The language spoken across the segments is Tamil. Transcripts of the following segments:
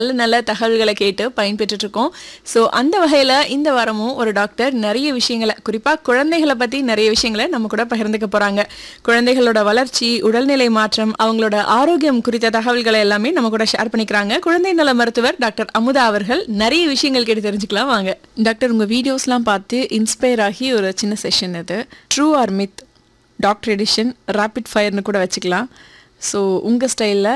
நல்ல நல்ல தகவல்களை கேட்டு பயன்பெற்றுட்டு இருக்கோம் ஸோ அந்த வகையில் இந்த வாரமும் ஒரு டாக்டர் நிறைய விஷயங்களை குறிப்பாக குழந்தைகளை பற்றி நிறைய விஷயங்களை நம்ம கூட பகிர்ந்துக்க போகிறாங்க குழந்தைகளோட வளர்ச்சி உடல்நிலை மாற்றம் அவங்களோட ஆரோக்கியம் குறித்த தகவல்களை எல்லாமே நம்ம கூட ஷேர் பண்ணிக்கிறாங்க குழந்தை நல மருத்துவர் டாக்டர் அமுதா அவர்கள் நிறைய விஷயங்கள் கேட்டு தெரிஞ்சுக்கலாம் வாங்க டாக்டர் உங்கள் வீடியோஸ்லாம் பார்த்து இன்ஸ்பயர் ஆகி ஒரு சின்ன செஷன் இது true or myth doctor edition rapid ஃபயர்னு கூட வச்சுக்கலாம் ஸோ உங்கள் ஸ்டைலில்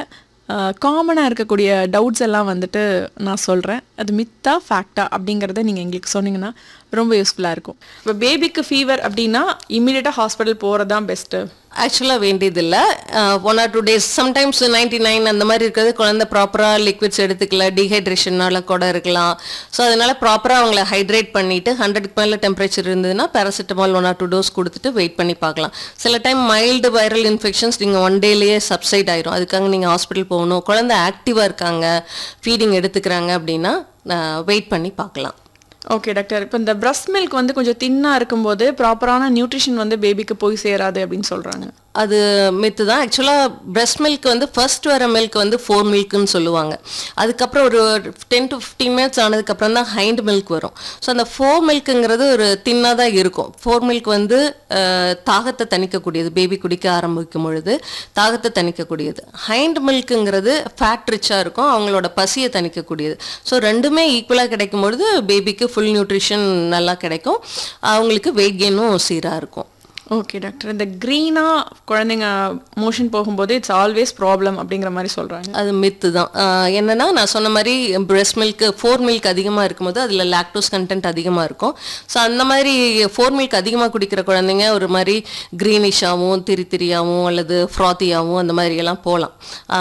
காமனாக இருக்கக்கூடிய டவுட்ஸ் எல்லாம் வந்துட்டு நான் சொல்கிறேன் அது மித்தா ஃபேக்டா அப்படிங்கிறத நீங்கள் எங்களுக்கு சொன்னீங்கன்னா ரொம்ப யூஸ்ஃபுல்லாக இருக்கும் இப்போ பேபிக்கு ஃபீவர் அப்படின்னா இம்மீடியட்டாக ஹாஸ்பிட்டல் போகிறது தான் பெஸ்ட்டு ஆக்சுவலாக வேண்டியதில்லை one or two days sometimes ninety nine அந்த மாதிரி இருக்கிறது குழந்தை ப்ராப்பராக லிக்விட்ஸ் எடுத்துக்கல டீஹைட்ரேஷனால கூட இருக்கலாம் ஸோ அதனால ப்ராப்பராக அவங்கள ஹைட்ரேட் பண்ணிட்டு ஹண்ட்ரட்க்கு மேலே டெம்பரேச்சர் இருந்ததுன்னா paracetamol one or two dose கொடுத்துட்டு வெயிட் பண்ணி பார்க்கலாம் சில டைம் மைல்டு வைரல் இன்ஃபெக்ஷன்ஸ் நீங்கள் ஒன் டேலேயே சப்சைட் ஆயிரும் அதுக்காக நீங்கள் ஹாஸ்பிட்டல் போகணும் குழந்தை ஆக்டிவாக இருக்காங்க ஃபீடிங் எடுத்துக்கிறாங்க அப்படின்னா வெயிட் பண்ணி பார்க்கலாம் ஓகே டாக்டர் இப்போ இந்த பிரஸ்ட் மில்க் வந்து கொஞ்சம் தின்னாக இருக்கும்போது ப்ராப்பரான நியூட்ரிஷன் வந்து பேபிக்கு போய் சேராது அப்படின்னு சொல்கிறாங்க அது மித்து தான் ஆக்சுவலாக பிரஸ்ட் மில்க் வந்து ஃபர்ஸ்ட் வர மில்க் வந்து ஃபோர் மில்க்குன்னு சொல்லுவாங்க அதுக்கப்புறம் ஒரு டென் டு ஃபிஃப்டீன் மினிட்ஸ் ஆனதுக்கப்புறம் தான் ஹைண்ட் மில்க் வரும் ஸோ அந்த ஃபோர் மில்க்குங்கிறது ஒரு தின்னாக தான் இருக்கும் ஃபோர் மில்க் வந்து அஹ், தாகத்தை தணிக்கக்கூடியது பேபி குடிக்க ஆரம்பிக்கும் பொழுது தாகத்தை தணிக்கக்கூடியது ஹைண்ட் மில்க்குங்கிறது ஃபேட் ரிச்சாக இருக்கும் அவங்களோட பசியை தணிக்கக்கூடியது ஸோ ரெண்டுமே ஈக்குவலாக கிடைக்கும் பொழுது பேபிக்கு ஃபுல் நியூட்ரிஷன் நல்லா கிடைக்கும் அவங்களுக்கு வெயிட் கெயினும் சீராக இருக்கும் ஓகே டாக்டர் இந்த க்ரீனாக குழந்தைங்க மோஷன் போகும்போது இட்ஸ் ஆல்வேஸ் ப்ராப்ளம் அப்படிங்கிற மாதிரி சொல்கிறாங்க அது மித்து தான் ஆஹ் என்னன்னா நான் சொன்ன மாதிரி பிரஸ்ட் மில்க் ஃபோர் மில்க் அதிகமாக இருக்கும்போது அதில் லாக்டோஸ் கண்டென்ட் அதிகமாக இருக்கும் ஸோ அந்த மாதிரி ஃபோர் மில்க் அதிகமாக குடிக்கிற குழந்தைங்க ஒரு மாதிரி க்ரீனிஷாகவும் திரி திரியாகவும் அல்லது ஃப்ராத்தியாகவும் அந்த மாதிரி எல்லாம் போகலாம்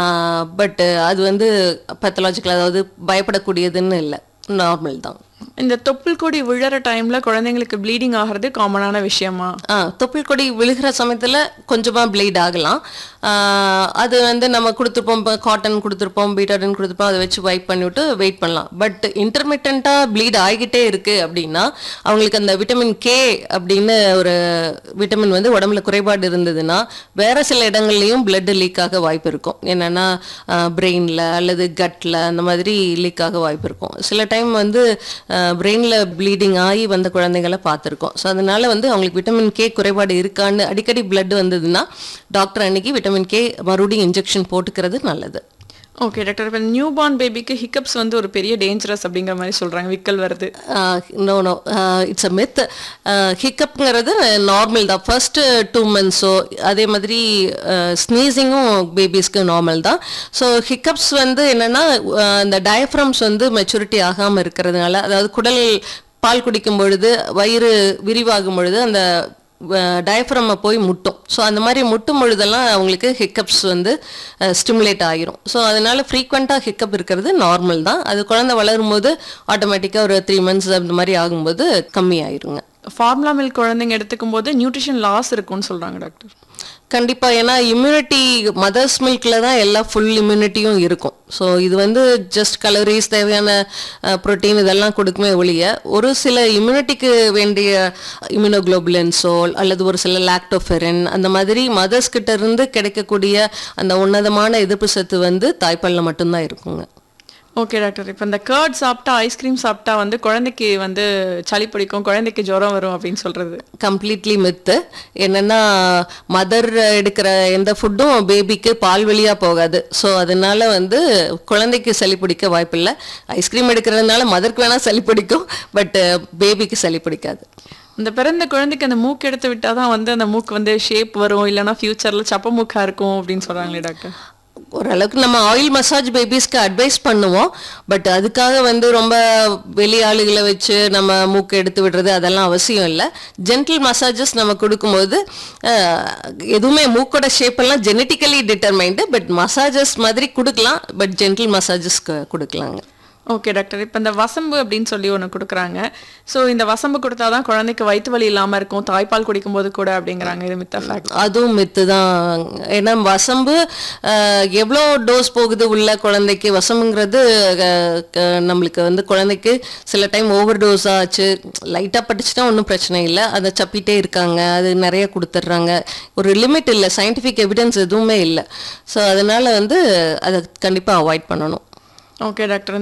பட் அது வந்து பெத்தலாஜிக்கல் அதாவது பயப்படக்கூடியதுன்னு இல்லை நார்மல் தான் இந்த தொப்புள் கொடி விழற டைம்ல குழந்தைங்களுக்கு ப்ளீடிங் ஆகிறது காமனான விஷயமா ஆ தொப்புள் கொடி விழுகிற சமயத்தில் கொஞ்சமாக ப்ளீட் ஆகலாம் ஆ, அது வந்து நம்ம கொடுத்துருப்போம் காட்டன் கொடுத்துருப்போம் பீட்டாடன் கொடுத்துருப்போம் அதை வச்சு வைப் பண்ணிவிட்டு வெயிட் பண்ணலாம் பட் இன்டர்மீடியண்ட்டாக ப்ளீட் ஆகிக்கிட்டே இருக்குது அப்படின்னா அவங்களுக்கு அந்த விட்டமின் கே அப்படின்னு ஒரு விட்டமின் வந்து உடம்புல குறைபாடு இருந்ததுன்னா வேற சில இடங்கள்லையும் blood லீக் ஆக வாய்ப்பு இருக்கும் என்னென்னா பிரெயினில் அல்லது கட்டில் அந்த மாதிரி லீக் ஆக வாய்ப்பு இருக்கும் சில டைம் வந்து பிரெயினில் ப்ளீடிங் ஆகி வந்த குழந்தைகளை பார்த்துருக்கோம் ஸோ அதனால வந்து அவங்களுக்கு விட்டமின் கே குறைபாடு இருக்கான்னு அடிக்கடி blood வந்ததுன்னா டாக்டர் அன்னைக்கு விட்டமின் கே மறுபடியும் இன்ஜெக்ஷன் போட்டுக்கிறது நல்லது ஓகே டாக்டர் இப்போ நியூ பார்ன் பேபிக்கு ஹிக்கப்ஸ் வந்து ஒரு பெரிய டேஞ்சரஸ் அப்படிங்கிற மாதிரி சொல்றாங்க விக்கல் வருது no no it's a myth ஹிக்கப்ங்கிறது நார்மல் தான் ஃபர்ஸ்ட் டூ மந்த்ஸோ அதே மாதிரி ஸ்னீசிங்கும் பேபிஸ்க்கு நார்மல் தான் ஸோ ஹிக்கப்ஸ் வந்து என்னென்னா இந்த டயஃப்ரம்ஸ் வந்து மெச்சூரிட்டி ஆகாமல் இருக்கிறதுனால அதாவது குடல் பால் குடிக்கும் பொழுது வயிறு விரிவாகும் பொழுது அந்த டயஃப்ரமை போய் முட்டும் ஸோ அந்த மாதிரி முட்டும் பொழுதெல்லாம் அவங்களுக்கு ஹிக்கப்ஸ் வந்து ஸ்டிமுலேட் ஆகிரும் ஸோ அதனால ஃப்ரீக்வெண்ட்டாக ஹிக்கப் இருக்கிறது நார்மல் தான் அது குழந்தை வளரும் போது ஆட்டோமேட்டிக்காக ஒரு த்ரீ மந்த்ஸ் அந்த மாதிரி ஆகும்போது கம்மி ஆயிருங்க ஃபார்முலா மில்க் குழந்தைங்க எடுத்துக்கும் போது நியூட்ரிஷன் லாஸ் இருக்கும்னு சொல்றாங்க டாக்டர் கண்டிப்பா ஏன்னா இம்யூனிட்டி மதர்ஸ் மில்க்ல தான் எல்லா ஃபுல் இம்யூனிட்டியும் இருக்கும் ஸோ இது வந்து ஜஸ்ட் கலோரிஸ் தேவையான புரோட்டீன் இதெல்லாம் கொடுக்குமே ஒழிய ஒரு சில இம்யூனிட்டிக்கு வேண்டிய இம்யூனோகுளோபுலன்ஸோ அல்லது ஒரு சில லாக்டோஃபெரின் அந்த மாதிரி மதர்ஸ் கிட்ட இருந்து கிடைக்கக்கூடிய அந்த உன்னதமான எதிர்ப்பு சத்து வந்து தாய்ப்பாலில் மட்டும்தான் இருக்குங்க ஓகே டாக்டர் இப்போ இந்த கர்ட் சாப்பிட்டா ஐஸ்கிரீம் சாப்பிட்டா வந்து குழந்தைக்கு வந்து சளி பிடிக்கும் குழந்தைக்கு ஜுரம் வரும் அப்படின்னு சொல்றது கம்ப்ளீட்லி மித்து என்னன்னா மதர் எடுக்கிற எந்த ஃபுட்டும் பேபிக்கு பால் வழியாக போகாது ஸோ அதனால வந்து குழந்தைக்கு சளி பிடிக்க வாய்ப்பில்லை ஐஸ்கிரீம் எடுக்கிறதுனால மதருக்கு வேணால் சளி பிடிக்கும் பட் பேபிக்கு சளி பிடிக்காது இந்த பிறந்த குழந்தைக்கு அந்த மூக்கு எடுத்து விட்டாதான் வந்து அந்த மூக்கு வந்து ஷேப் வரும் இல்லைன்னா ஃபியூச்சர்ல சப்ப மூக்கா இருக்கும் அப்படின்னு சொல்றாங்களே டாக்டர் ஓரளவுக்கு நம்ம ஆயில் மசாஜ் பேபிஸ்க்கு அட்வைஸ் பண்ணுவோம் பட் அதுக்காக வந்து ரொம்ப வெளி ஆளுகளை வச்சு நம்ம மூக்கு எடுத்து விடுறது அதெல்லாம் அவசியம் இல்லை ஜென்டில் மசாஜஸ் நம்ம கொடுக்கும்போது அஹ், எதுவுமே மூக்கோட ஷேப் எல்லாம் ஜெனட்டிக்கலி டிட்டர்மைண்டு பட் மசாஜஸ் மாதிரி கொடுக்கலாம் பட் ஜென்டில் மசாஜஸ் கொடுக்கலாங்க ஓகே டாக்டர் இப்போ இந்த வசம்பு அப்படின்னு சொல்லி ஒன்று கொடுக்குறாங்க ஸோ இந்த வசம்பு கொடுத்தாதான் குழந்தைக்கு வயிற்று வலி இல்லாமல் இருக்கும் தாய்ப்பால் குடிக்கும்போது கூட அப்படிங்கிறாங்க இது மித்த ஃபேக்ட் அதுவும் மித்து தான் ஏன்னா வசம்பு அஹ், எவ்வளோ டோஸ் போகுது உள்ள குழந்தைக்கு வசம்புங்கிறது அஹ், க- நம்மளுக்கு வந்து குழந்தைக்கு சில டைம் ஓவர் டோஸ் ஆச்சு லைட்டாக பட்டுச்சுன்னா ஒன்றும் பிரச்சனை இல்லை அதை சப்பிட்டே இருக்காங்க அது நிறைய கொடுத்துட்றாங்க ஒரு லிமிட் இல்லை சயின்டிஃபிக் எவிடன்ஸ் எதுவுமே இல்லை ஸோ அதனால வந்து அதை கண்டிப்பாக அவாய்ட் பண்ணணும் ஓகே டாக்டர்